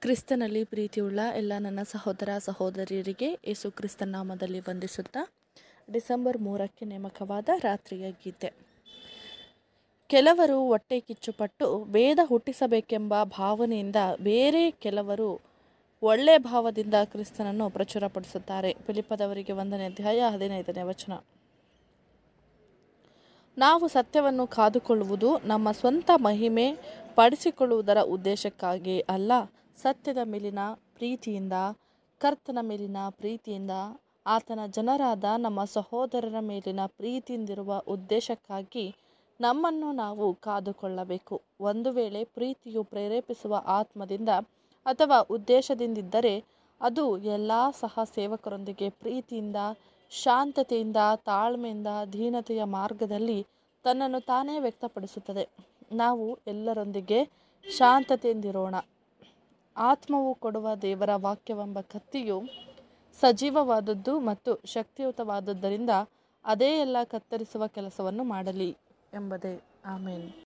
ಕ್ರಿಸ್ತನಲ್ಲಿ ಪ್ರೀತಿಯುಳ್ಳ ಎಲ್ಲ ನನ್ನ ಸಹೋದರ ಸಹೋದರಿಯರಿಗೆ ಯೇಸು ಕ್ರಿಸ್ತನ ನಾಮದಲ್ಲಿ ವಂದಿಸುತ್ತಾ ಡಿಸೆಂಬರ್ ಮೂರಕ್ಕೆ ನೇಮಕವಾದ ರಾತ್ರಿಯ ಗೀತೆ ಕೆಲವರು ಹೊಟ್ಟೆ ಕಿಚ್ಚುಪಟ್ಟು ಭೇದ ಹುಟ್ಟಿಸಬೇಕೆಂಬ ಭಾವನೆಯಿಂದ ಬೇರೆ ಕೆಲವರು ಒಳ್ಳೆ ಭಾವದಿಂದ ಕ್ರಿಸ್ತನನ್ನು ಪ್ರಚುರಪಡಿಸುತ್ತಾರೆ ಫಿಲಿಪ್ಪದವರಿಗೆ ಒಂದನೇ ಅಧ್ಯಾಯ ಹದಿನೈದನೇ ವಚನ ನಾವು ಸತ್ಯವನ್ನು ಕಾದುಕೊಳ್ಳುವುದು ನಮ್ಮ ಸ್ವಂತ ಮಹಿಮೆ ಪಡಿಸಿಕೊಳ್ಳುವುದರ ಉದ್ದೇಶಕ್ಕಾಗಿ ಅಲ್ಲ ಸತ್ಯದ ಮೇಲಿನ ಪ್ರೀತಿಯಿಂದ ಕರ್ತನ ಮೇಲಿನ ಪ್ರೀತಿಯಿಂದ ಆತನ ಜನರಾದ ನಮ್ಮ ಸಹೋದರರ ಮೇಲಿನ ಪ್ರೀತಿಯಿಂದಿರುವ ಉದ್ದೇಶಕ್ಕಾಗಿ ನಮ್ಮನ್ನು ನಾವು ಕಾದುಕೊಳ್ಳಬೇಕು ಒಂದು ವೇಳೆ ಪ್ರೀತಿಯು ಪ್ರೇರೇಪಿಸುವ ಆತ್ಮದಿಂದ ಅಥವಾ ಉದ್ದೇಶದಿಂದಿದ್ದರೆ ಅದು ಎಲ್ಲ ಸಹ ಸೇವಕರೊಂದಿಗೆ ಪ್ರೀತಿಯಿಂದ ಶಾಂತತೆಯಿಂದ ತಾಳ್ಮೆಯಿಂದ ದೀನತೆಯ ಮಾರ್ಗದಲ್ಲಿ ತನ್ನನ್ನು ತಾನೇ ವ್ಯಕ್ತಪಡಿಸುತ್ತದೆ ನಾವು ಎಲ್ಲರೊಂದಿಗೆ ಶಾಂತತೆಯಿಂದಿರೋಣ ಆತ್ಮವು ಕೊಡುವ ದೇವರ ವಾಕ್ಯವೆಂಬ ಕತ್ತಿಯು ಸಜೀವವಾದದ್ದು ಮತ್ತು ಶಕ್ತಿಯುತವಾದದ್ದರಿಂದ ಅದೇ ಎಲ್ಲ ಕತ್ತರಿಸುವ ಕೆಲಸವನ್ನು ಮಾಡಲಿ ಎಂಬುದೇ ಆಮೇಲೆ